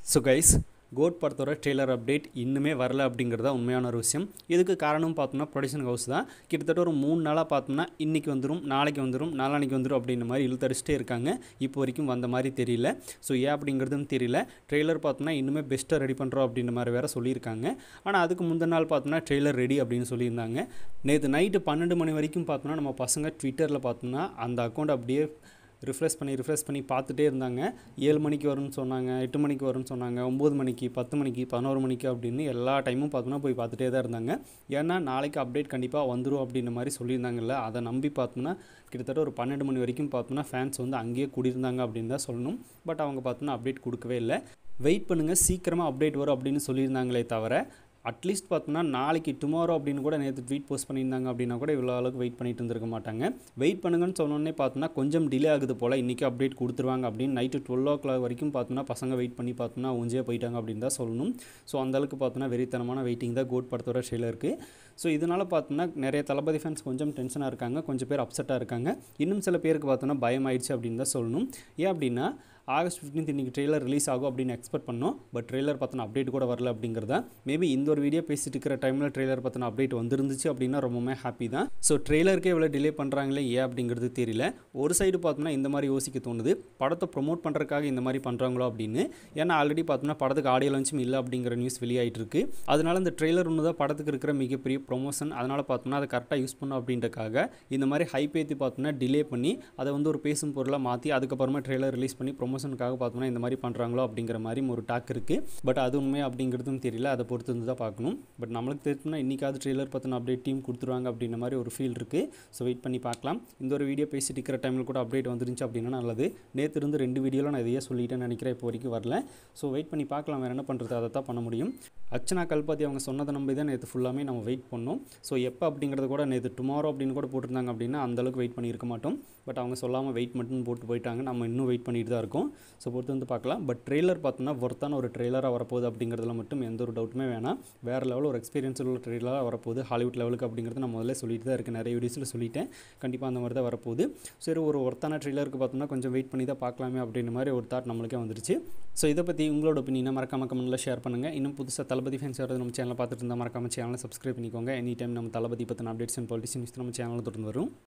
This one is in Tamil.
ஸோ கைஸ் கோட் படத்தோட ட்ரெய்லர் அப்டேட் இன்னுமே வரல அப்படிங்கிறதா உண்மையான ஒரு விஷயம் இதுக்கு காரணம் பார்த்தோம்னா ப்ரொடக்ஷன் ஹவுஸ் தான் கிட்டத்தட்ட ஒரு மூணு நாளாக பார்த்தோம்னா இன்றைக்கி வந்துடும் நாளைக்கு வந்துடும் நாளானைக்கு வந்துடும் அப்படின்ற மாதிரி இழுத்தடிச்சிட்டே இருக்காங்க இப்போ வரைக்கும் வந்த மாதிரி தெரியல ஸோ ஏன் அப்படிங்கிறதும் தெரியல ட்ரெய்லர் பார்த்தோம்னா இன்னுமே பெஸ்ட்டாக ரெடி பண்ணுறோம் அப்படின்ற மாதிரி வேறு சொல்லியிருக்காங்க ஆனால் அதுக்கு முந்தின நாள் பார்த்தோம்னா ட்ரெய்லர் ரெடி அப்படின்னு சொல்லியிருந்தாங்க நேற்று நைட்டு பன்னெண்டு மணி வரைக்கும் பார்த்தோம்னா நம்ம பசங்க ட்விட்டரில் பார்த்தோம்னா அந்த அக்கௌண்ட் அப்படியே ரிஃப்ரெஷ் பண்ணி ரிஃப்ரெஷ் பண்ணி பார்த்துட்டே இருந்தாங்க ஏழு மணிக்கு வரும்னு சொன்னாங்க எட்டு மணிக்கு வரும்னு சொன்னாங்க ஒம்பது மணிக்கு பத்து மணிக்கு பதினோரு மணிக்கு அப்படின்னு எல்லா டைமும் பார்த்தோம்னா போய் பார்த்துட்டே தான் இருந்தாங்க ஏன்னா நாளைக்கு அப்டேட் கண்டிப்பாக வந்துடும் அப்படின்ற மாதிரி சொல்லியிருந்தாங்கல்ல அதை நம்பி பார்த்தோம்னா கிட்டத்தட்ட ஒரு பன்னெண்டு மணி வரைக்கும் பார்த்தோம்னா ஃபேன்ஸ் வந்து அங்கேயே கூடியிருந்தாங்க அப்படின்னு தான் சொல்லணும் பட் அவங்க பார்த்தோம்னா அப்டேட் கொடுக்கவே இல்லை வெயிட் பண்ணுங்கள் சீக்கிரமாக அப்டேட் வரும் அப்படின்னு சொல்லியிருந்தாங்களே தவிர அட்லீஸ்ட் பார்த்தோம்னா நாளைக்கு டுமாரோ அப்படின்னு கூட நேற்று ட்வீட் போஸ்ட் பண்ணியிருந்தாங்க அப்படின்னா கூட இவ்வளோ அளவுக்கு வெயிட் பண்ணிட்டு இருந்திருக்க மாட்டாங்க வெயிட் பண்ணுங்கன்னு சொன்னோன்னே பார்த்தோம்னா கொஞ்சம் டிலே ஆகுது போல் இன்றைக்கி அப்டேட் கொடுத்துருவாங்க அப்படின்னு நைட்டு டுவெல் ஓ கிளாக் வரைக்கும் பார்த்தோம்னா பசங்க வெயிட் பண்ணி பார்த்தோம்னா உஞ்சே போயிட்டாங்க அப்படின்னு தான் சொல்லணும் ஸோ அந்தளவுக்கு பார்த்தோம்னா வெறித்தனமான வெயிட்டிங் தான் கோட் படத்தோட ஷேல இருக்குது ஸோ இதனால் பார்த்தோம்னா நிறைய தளபதி ஃபேன்ஸ் கொஞ்சம் டென்ஷனாக இருக்காங்க கொஞ்சம் பேர் அப்செட்டாக இருக்காங்க இன்னும் சில பேருக்கு பார்த்தோம்னா பயம் ஆயிடுச்சு அப்படின்னு தான் சொல்லணும் ஏன் அப்படின்னா ஆகஸ்ட் ஃபிஃப்டீன்த் இன்றைக்கி ட்ரெய்லர் ரிலீஸ் ஆகும் அப்படின்னு எக்ஸ்பெக்ட் பண்ணோம் பட் ட்ரெய்லர் பார்த்தோன்னா அப்டேட் கூட வரல அப்படிங்கிறதா மேபி இந்த ஒரு வீடியோ பேசிட்டு இருக்கிற டைமில் ட்ரெய்லர் பார்த்தோன்னா அப்டேட் வந்துருந்துச்சு அப்படின்னா ரொம்பவுமே ஹாப்பி தான் ஸோ ட்ரெய்லருக்கே இவ்வளோ டிலே பண்ணுறாங்களே ஏன் அப்படிங்கிறது தெரியல ஒரு சைடு பார்த்தோம்னா இந்த மாதிரி யோசிக்க தோணுது படத்தை ப்ரொமோட் பண்ணுறதுக்காக இந்த மாதிரி பண்ணுறாங்களோ அப்படின்னு ஏன்னா ஆல்ரெடி பார்த்தோம்னா படத்துக்கு ஆடியோ லான்ச்சும் இல்லை அப்படிங்கிற நியூஸ் வெளியாகிட்டு இருக்கு அதனால இந்த ட்ரெய்லர் ஒன்று தான் படத்துக்கு இருக்கிற மிகப்பெரிய ப்ரொமோஷன் அதனால் பார்த்தோம்னா அதை கரெக்டாக யூஸ் பண்ணும் அப்படின்றக்காக இந்த மாதிரி ஹைப் ஏற்றி பார்த்தோம்னா டிலே பண்ணி அதை வந்து ஒரு பேசும் பொருளாக மாற்றி அதுக்கப்புறமா ட்ரெய்லர் ரிலீஸ் பண்ணி ப்ரொமோஷனுக்காக பார்த்தோம்னா இந்த மாதிரி பண்ணுறாங்களோ அப்படிங்கிற மாதிரி ஒரு டாக் இருக்குது பட் அது உண்மை அப்படிங்கிறதும் தெரியல அதை பொறுத்து வந்து தான் பார்க்கணும் பட் நம்மளுக்கு தெரிஞ்சுனா இன்றைக்காவது ட்ரெய்லர் பற்றின அப்டேட் டீம் கொடுத்துருவாங்க அப்படின்ற மாதிரி ஒரு ஃபீல் இருக்குது ஸோ வெயிட் பண்ணி பார்க்கலாம் இந்த ஒரு வீடியோ பேசிட்டு இருக்கிற டைமில் கூட அப்டேட் வந்துருந்துச்சு அப்படின்னா நல்லது நேற்று இருந்து ரெண்டு வீடியோவில் நான் இதையே சொல்லிட்டேன்னு நினைக்கிறேன் இப்போ வரைக்கும் வரல ஸோ வெயிட் பண்ணி பார்க்கலாம் வேறு என்ன பண்ணுறது அதை தான் பண்ண முடியும் அர்ச்சனா கல்பாத்தி அவங்க சொன்னதை நம்பி தான் நேற்று ஃபுல்லாமே நம்ம வெயிட் பண்ணோம் ஸோ எப்போ அப்படிங்கிறது கூட நேற்று டுமாரோ அப்படின்னு கூட போட்டிருந்தாங்க அப்படின்னா அந்தளவுக்கு வெயிட் பண்ணியிருக்க மாட்டோம் பட் அவங்க சொல்லாமல் வெயிட் மட்டும் போட்டு போயிட்டாங்க நம்ம இன்னும் வெயிட் பண்ணிட்டு தான் இருக்கோம் ஸோ பொறுத்து வந்து பார்க்கலாம் பட் ட்ரெய்லர் பார்த்தோம்னா ஒர்த்தான ஒரு ட்ரெய்லராக வரப்போகுது அப்படிங்கிறதுல மட்டும் எந்த ஒரு டவுட்டுமே வேணாம் வேறு லெவல் ஒரு எக்ஸ்பீரியன்ஸ் உள்ள ட்ரெய்லராக வரப்போகுது ஹாலிவுட் லெவலுக்கு அப்படிங்கிறது நான் முதல்ல சொல்லிட்டு தான் இருக்கேன் நிறைய வீடியோஸில் சொல்லிட்டேன் கண்டிப்பாக அந்த மாதிரி தான் வரப்போகுது சரி ஒரு ஒர்த்தான ட்ரெய்லருக்கு பார்த்தோம்னா கொஞ்சம் வெயிட் பண்ணி தான் பார்க்கலாமே அப்படின்ற மாதிரி ஒரு தாட் நம்மளுக்கே வந்துருச்சு ஸோ இதை பற்றி உங்களோட ஒப்பீனியனை மறக்காம கமெண்ட்டில் ஷேர் பண்ணுங்கள் இன்னும் புதுசாக தளபதி ஃபேன்ஸ் யாராவது நம்ம சேனலை பார்த்துட்டு இருந்தால் மறக்காம சேனலை சப்ஸ்கிரைப் பண்ணிக்கோங்க எனி டைம் நம்ம தளபதி பற்றின அப்டேட்ஸ் அண்ட் பாலிட்டிக்ஸ் நியூஸ் நம்ம சேனலில் தொடர்ந்து வரும்